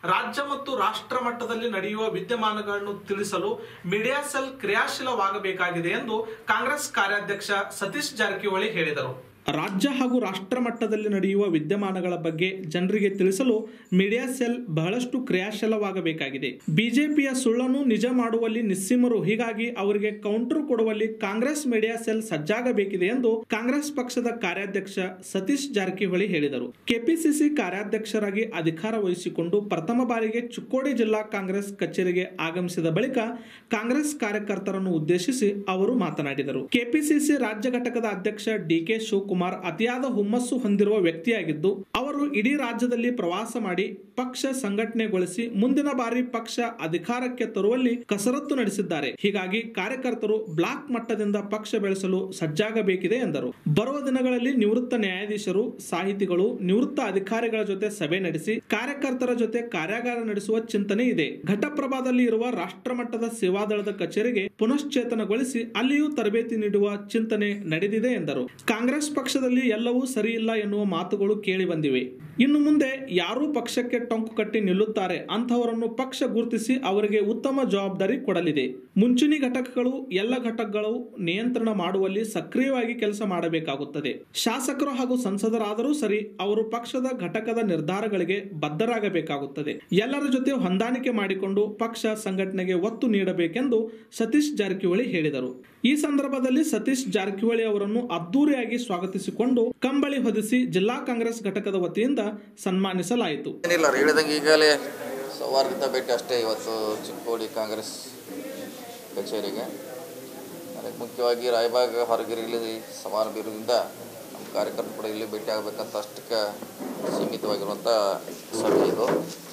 ರಾಜ್ಯ ಮತ್ತು ರಾಷ್ಟ್ರ ಮಟ್ಟದಲ್ಲಿ ನಡೆಯುವ ವಿದ್ಯಮಾನಗಳನ್ನು ತಿಳಿಸಲು ಮೀಡಿಯಾ ಸೆಲ್ ಕ್ರಿಯಾಶೀಲವಾಗಬೇಕಾಗಿದೆ ಎಂದು ಕಾಂಗ್ರೆಸ್ ಕಾರ್ಯಾಧ್ಯಕ್ಷ ಸತೀಶ್ ಜಾರಕಿಹೊಳಿ ಹೇಳಿದರು ರಾಜ್ಯ ಹಾಗೂ ರಾಷ್ಟ್ರ ಮಟ್ಟದಲ್ಲಿ ನಡೆಯುವ ವಿದ್ಯಮಾನಗಳ ಬಗ್ಗೆ ಜನರಿಗೆ ತಿಳಿಸಲು ಮೀಡಿಯಾ ಸೆಲ್ ಬಹಳಷ್ಟು ಕ್ರಿಯಾಶೀಲವಾಗಬೇಕಾಗಿದೆ ಬಿಜೆಪಿಯ ಸುಳ್ಳನ್ನು ನಿಜ ಮಾಡುವಲ್ಲಿ ನಿಸ್ಸೀಮರು ಹೀಗಾಗಿ ಅವರಿಗೆ ಕೌಂಟರ್ ಕೊಡುವಲ್ಲಿ ಕಾಂಗ್ರೆಸ್ ಮೀಡಿಯಾ ಸೆಲ್ ಸಜ್ಜಾಗಬೇಕಿದೆ ಎಂದು ಕಾಂಗ್ರೆಸ್ ಪಕ್ಷದ ಕಾರ್ಯಾಧ್ಯಕ್ಷ ಸತೀಶ್ ಜಾರಕಿಹೊಳಿ ಹೇಳಿದರು ಕೆಪಿಸಿಸಿ ಕಾರ್ಯಾಧ್ಯಕ್ಷರಾಗಿ ಅಧಿಕಾರ ವಹಿಸಿಕೊಂಡು ಪ್ರಥಮ ಬಾರಿಗೆ ಚಿಕ್ಕೋಡಿ ಜಿಲ್ಲಾ ಕಾಂಗ್ರೆಸ್ ಕಚೇರಿಗೆ ಆಗಮಿಸಿದ ಬಳಿಕ ಕಾಂಗ್ರೆಸ್ ಕಾರ್ಯಕರ್ತರನ್ನು ಉದ್ದೇಶಿಸಿ ಅವರು ಮಾತನಾಡಿದರು ಕೆಪಿಸಿಸಿ ರಾಜ್ಯ ಘಟಕದ ಅಧ್ಯಕ್ಷ ಡಿಕೆ ಶಿವಕುಮಾರ್ ಅತಿಯಾದ ಹುಮ್ಮಸ್ಸು ಹೊಂದಿರುವ ವ್ಯಕ್ತಿಯಾಗಿದ್ದು ಅವರು ಇಡೀ ರಾಜ್ಯದಲ್ಲಿ ಪ್ರವಾಸ ಮಾಡಿ ಪಕ್ಷ ಸಂಘಟನೆಗೊಳಿಸಿ ಮುಂದಿನ ಬಾರಿ ಪಕ್ಷ ಅಧಿಕಾರಕ್ಕೆ ತರುವಲ್ಲಿ ಕಸರತ್ತು ನಡೆಸಿದ್ದಾರೆ ಹೀಗಾಗಿ ಕಾರ್ಯಕರ್ತರು ಬ್ಲಾಕ್ ಮಟ್ಟದಿಂದ ಪಕ್ಷ ಬೆಳೆಸಲು ಸಜ್ಜಾಗಬೇಕಿದೆ ಎಂದರು ಬರುವ ದಿನಗಳಲ್ಲಿ ನಿವೃತ್ತ ನ್ಯಾಯಾಧೀಶರು ಸಾಹಿತಿಗಳು ನಿವೃತ್ತ ಅಧಿಕಾರಿಗಳ ಜೊತೆ ಸಭೆ ನಡೆಸಿ ಕಾರ್ಯಕರ್ತರ ಜೊತೆ ಕಾರ್ಯಾಗಾರ ನಡೆಸುವ ಚಿಂತನೆ ಇದೆ ಘಟಪ್ರಭಾದಲ್ಲಿ ಇರುವ ರಾಷ್ಟ್ರಮಟ್ಟದ ಸೇವಾದಳದ ಕಚೇರಿಗೆ ಪುನಶ್ಚೇತನಗೊಳಿಸಿ ಅಲ್ಲಿಯೂ ತರಬೇತಿ ನೀಡುವ ಚಿಂತನೆ ನಡೆದಿದೆ ಎಂದರು ಕಾಂಗ್ರೆಸ್ ಪಕ್ಷದಲ್ಲಿ ಎಲ್ಲವೂ ಸರಿಯಿಲ್ಲ ಎನ್ನುವ ಮಾತುಗಳು ಕೇಳಿ ಬಂದಿವೆ ಇನ್ನು ಮುಂದೆ ಯಾರೂ ಪಕ್ಷಕ್ಕೆ ಟೊಂಕು ಕಟ್ಟಿ ನಿಲ್ಲುತ್ತಾರೆ ಅಂತಹವರನ್ನು ಪಕ್ಷ ಗುರುತಿಸಿ ಅವರಿಗೆ ಉತ್ತಮ ಜವಾಬ್ದಾರಿ ಕೊಡಲಿದೆ ಮುಂಚೂಣಿ ಘಟಕಗಳು ಎಲ್ಲ ಘಟಕಗಳು ನಿಯಂತ್ರಣ ಮಾಡುವಲ್ಲಿ ಸಕ್ರಿಯವಾಗಿ ಕೆಲಸ ಮಾಡಬೇಕಾಗುತ್ತದೆ ಶಾಸಕರು ಹಾಗೂ ಸಂಸದರಾದರೂ ಸರಿ ಅವರು ಪಕ್ಷದ ಘಟಕದ ನಿರ್ಧಾರಗಳಿಗೆ ಬದ್ಧರಾಗಬೇಕಾಗುತ್ತದೆ ಎಲ್ಲರ ಜೊತೆ ಹೊಂದಾಣಿಕೆ ಮಾಡಿಕೊಂಡು ಪಕ್ಷ ಸಂಘಟನೆಗೆ ಒತ್ತು ನೀಡಬೇಕೆಂದು ಸತೀಶ್ ಜಾರಕಿಹೊಳಿ ಹೇಳಿದರು ಈ ಸಂದರ್ಭದಲ್ಲಿ ಸತೀಶ್ ಜಾರಕಿಹೊಳಿ ಅವರನ್ನು ಅದ್ದೂರಿಯಾಗಿ ಸ್ವಾಗತಿಸಿಕೊಂಡು ಕಂಬಳಿ ಹೊದಿಸಿ ಜಿಲ್ಲಾ ಕಾಂಗ್ರೆಸ್ ಘಟಕದ ವತಿಯಿಂದ ಸನ್ಮಾನಿಸಲಾಯಿತು ಏನಿಲ್ಲ ರೀ ಹೇಳಿದಂಗೆ ಈಗಲೇ ಸೌಹಾರ್ದತೆ ಭೇಟಿ ಅಷ್ಟೇ ಇವತ್ತು ಚಿಕ್ಕೋಡಿ ಕಾಂಗ್ರೆಸ್ ಕಚೇರಿಗೆ ಅದಕ್ಕೆ ಮುಖ್ಯವಾಗಿ ರಾಯಬಾಗ ಹೊರಗಿರಲಿ ಸಮಾರಂಭ ಇರೋದ್ರಿಂದ ನಮ್ಮ ಕಾರ್ಯಕರ್ತರು ಕೂಡ ಇಲ್ಲಿ ಭೇಟಿ ಆಗಬೇಕಂತ ಅಷ್ಟಕ್ಕೆ ಸೀಮಿತವಾಗಿರುವಂಥ ಸಭೆ ಇದು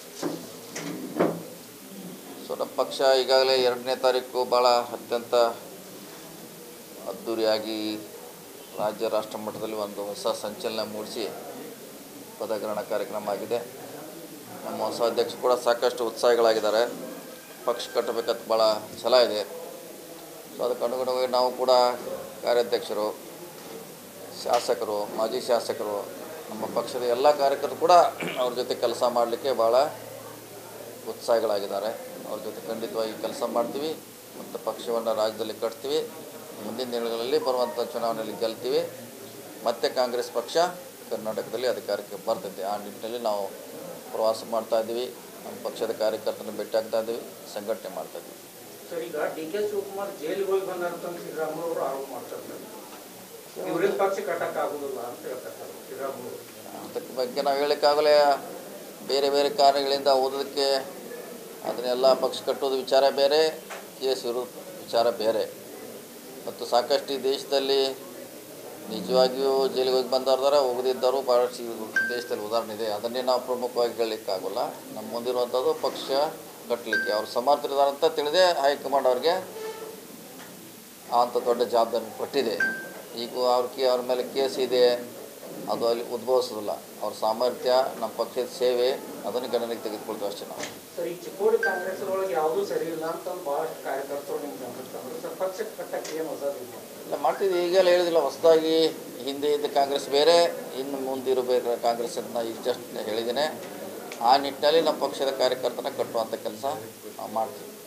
ಸೊ ನಮ್ಮ ಪಕ್ಷ ಈಗಾಗಲೇ ಎರಡನೇ ತಾರೀಕು ಭಾಳ ಅತ್ಯಂತ ಅದ್ಧೂರಿಯಾಗಿ ರಾಜ್ಯ ರಾಷ್ಟ್ರ ಮಟ್ಟದಲ್ಲಿ ಒಂದು ಹೊಸ ಸಂಚಲನ ಮೂಡಿಸಿ ಪದಗ್ರಹಣ ಕಾರ್ಯಕ್ರಮ ಆಗಿದೆ ನಮ್ಮ ಹೊಸ ಅಧ್ಯಕ್ಷ ಕೂಡ ಸಾಕಷ್ಟು ಉತ್ಸಾಹಿಗಳಾಗಿದ್ದಾರೆ ಪಕ್ಷ ಕಟ್ಟಬೇಕಂತ ಭಾಳ ಛಲ ಇದೆ ಸೊ ಅದಕ್ಕೆ ಅನುಗುಣವಾಗಿ ನಾವು ಕೂಡ ಕಾರ್ಯಾಧ್ಯಕ್ಷರು ಶಾಸಕರು ಮಾಜಿ ಶಾಸಕರು ನಮ್ಮ ಪಕ್ಷದ ಎಲ್ಲ ಕಾರ್ಯಕರ್ತರು ಕೂಡ ಅವ್ರ ಜೊತೆ ಕೆಲಸ ಮಾಡಲಿಕ್ಕೆ ಭಾಳ ಉತ್ಸಾಹಿಗಳಾಗಿದ್ದಾರೆ ಅವ್ರ ಜೊತೆ ಖಂಡಿತವಾಗಿ ಕೆಲಸ ಮಾಡ್ತೀವಿ ಮತ್ತು ಪಕ್ಷವನ್ನು ರಾಜ್ಯದಲ್ಲಿ ಕಟ್ತೀವಿ ಮುಂದಿನ ದಿನಗಳಲ್ಲಿ ಬರುವಂಥ ಚುನಾವಣೆಯಲ್ಲಿ ಗೆಲ್ತೀವಿ ಮತ್ತೆ ಕಾಂಗ್ರೆಸ್ ಪಕ್ಷ ಕರ್ನಾಟಕದಲ್ಲಿ ಅಧಿಕಾರಕ್ಕೆ ಬರ್ತೈತೆ ಆ ನಿಟ್ಟಿನಲ್ಲಿ ನಾವು ಪ್ರವಾಸ ಮಾಡ್ತಾ ಇದ್ದೀವಿ ನಮ್ಮ ಪಕ್ಷದ ಕಾರ್ಯಕರ್ತರನ್ನು ಭೇಟಿ ಆಗ್ತಾ ಇದ್ದೀವಿ ಸಂಘಟನೆ ಮಾಡ್ತಾ ಇದ್ದೀವಿ ಸರ್ ಈಗ ಡಿ ಕೆ ಶಿವಕುಮಾರ್ ಜೈಲಿಗೆ ಹೋಗಿ ಬಂದಾರ ಅಂತ ಸಿದ್ದರಾಮಯ್ಯ ಅವರು ಆರೋಪ ಮಾಡ್ತಾರೆ ಇವರಿಂದ ಪಕ್ಷ ಕಟ್ಟಕ್ ಆಗುದಿಲ್ಲ ಅಂತ ಹೇಳ್ತಾರೆ ಶ್ರೀರಾಮುಲು ಅದಕ್ಕೆ ಬಗ್ಗೆ ನಾವು ಹೇಳೋಕ್ಕಾಗಲೇ ಬೇರೆ ಬೇರೆ ಕಾರಣಗಳಿಂದ ಓದೋದಕ್ಕೆ ಅದನ್ನೆಲ್ಲ ಪಕ್ಷ ಕಟ್ಟೋದು ವಿಚಾರ ಬೇರೆ ಕೇಸ್ ಇರೋ ವಿಚಾರ ಬೇರೆ ಮತ್ತು ಸಾಕಷ್ಟು ಈ ದೇಶದಲ್ಲಿ ನಿಜವಾಗಿಯೂ ಜೈಲಿಗೆ ಹೋಗಿ ಬಂದವ್ರದಾರ ಹೋಗದಿದ್ದವರು ಭಾಳಷ್ಟು ಈ ದೇಶದಲ್ಲಿ ಉದಾಹರಣೆ ಇದೆ ಅದನ್ನೇ ನಾವು ಪ್ರಮುಖವಾಗಿ ಹೇಳಲಿಕ್ಕಾಗಲ್ಲ ನಮ್ಮ ಮುಂದಿರುವಂಥದ್ದು ಪಕ್ಷ ಕಟ್ಟಲಿಕ್ಕೆ ಅವ್ರು ಸಮರ್ಥರಿದ್ದಾರೆ ಅಂತ ತಿಳಿದೇ ಹೈಕಮಾಂಡ್ ಅವ್ರಿಗೆ ಅಂಥ ದೊಡ್ಡ ಜವಾಬ್ದಾರಿ ಕೊಟ್ಟಿದೆ ಈಗ ಅವ್ರ ಕೇ ಅವ್ರ ಮೇಲೆ ಕೇಸ್ ಇದೆ ಅದು ಅಲ್ಲಿ ಉದ್ಭವಿಸೋದಿಲ್ಲ ಅವ್ರ ಸಾಮರ್ಥ್ಯ ನಮ್ಮ ಪಕ್ಷದ ಸೇವೆ ಅದನ್ನು ಗಣನೆಗೆ ತೆಗೆದುಕೊಳ್ತೀವಿ ಅಷ್ಟೇ ನಾವು ಸರ್ ಈ ಚಿಕ್ಕೋಡಿ ಕಾಂಗ್ರೆಸ್ ಒಳಗೆ ಯಾವುದೂ ಸರಿ ಇಲ್ಲ ಅಂತ ಬಹಳಷ್ಟು ಕಾರ್ಯಕರ್ತರು ನಿಮ್ಗೆ ಗಮನಿಸ್ತಾರೆ ಸರ್ ಪಕ್ಷ ಕಟ್ಟಕ್ಕೆ ಏನು ಹೊಸದಿಲ್ಲ ಇಲ್ಲ ಮಾಡ್ತಿದ್ವಿ ಈಗೆಲ್ಲ ಹೇಳಿದಿಲ್ಲ ಹೊಸದಾಗಿ ಹಿಂದೆ ಇದ್ದ ಕಾಂಗ್ರೆಸ್ ಬೇರೆ ಇನ್ನು ಮುಂದಿರಬೇಕು ಕಾಂಗ್ರೆಸ್ ಅಂತ ಈಗ ಜಸ್ಟ್ ಹೇಳಿದ್ದೇನೆ ಆ ನಿಟ್ಟಿನಲ್ಲಿ ನಮ್ಮ ಪಕ್ಷದ ಕಾರ್ಯಕರ್ತನ ಕಟ್ಟುವಂಥ ಕೆಲಸ ನಾವು ಮಾಡ್ತೀವಿ